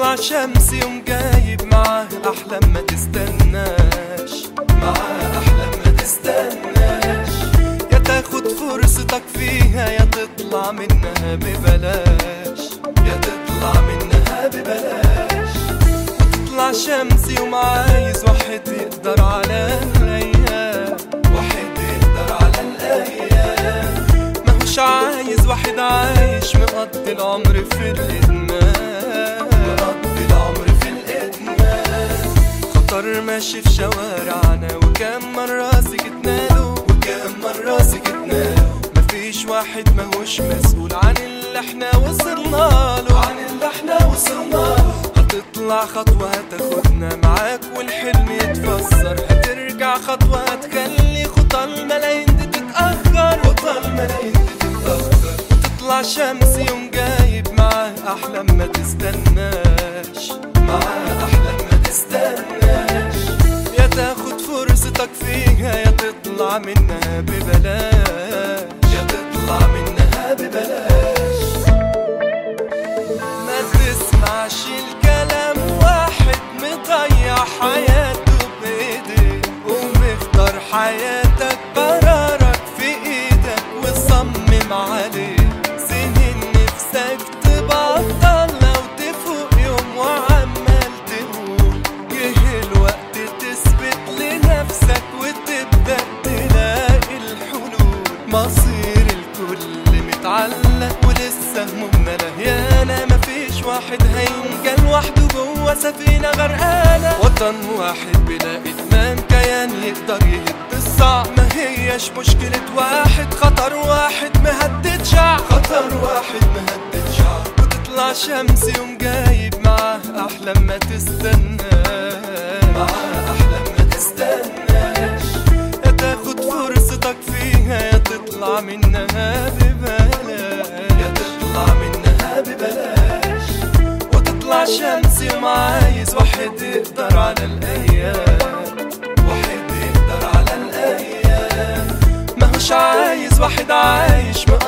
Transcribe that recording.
تطلع شمس يوم جايب معاه أحلام ما تستناش معاه أحلام ما تستناش يا تاخد فرصتك فيها يا تطلع منها ببلاش يا تطلع منها ببلاش تطلع شمس يوم عايز واحد يقدر على الأيام واحد يقدر على الأيام ماهوش عايز واحد عايش مقضي العمر في الإدمان مقضي العمر في الإدمان خطر ماشي في شوارعنا وكم مرة سكتنا له وكم مرة سكتنا له مفيش واحد ماهوش مسؤول عن اللي احنا وصلنا له عن اللي احنا وصلنا له هتطلع خطوة هتاخدنا معاك والحلم يتفسر هترجع خطوة هتخلي خطى الملايين دي تتأخر خطى الملايين دي تتأخر وتطلع شمس يوم جايب معاه أحلام ما تستناش معاه أحلام ما تستناش يا تاخد فرصتك فيها يا تطلع منها ببلاش يا تطلع منها ببلاش ما تسمعش الكلام واحد مضيع حياته بايديه ومختار حياتك قرارك في ايدك وصمم عليه سنين نفسك تبطل لو تفوق يوم وعمال تقول جه الوقت تثبت لنفسك وتبدأ تلاقي الحلول مصير الكل متعلق ولسه همومنا لهيانة مفيش واحد هينجى لوحده جوه سفينة غرقانة وطن واحد بلا إدمان كيان يقدر يهد الصعب ما هيش مشكلة واحد خطر واحد مهدد شعب خطر واحد مهدد شعب وتطلع شمس يوم جايب معاه أحلام ما تستناش معاه أحلام ما تستناش يا تاخد فرصتك فيها يا تطلع منها ببلاش يا تطلع منها ببلاش وتطلع شمس يوم عايز واحد يقدر على الأيام واحد يقدر على الأيام ماهوش عايز واحد عايش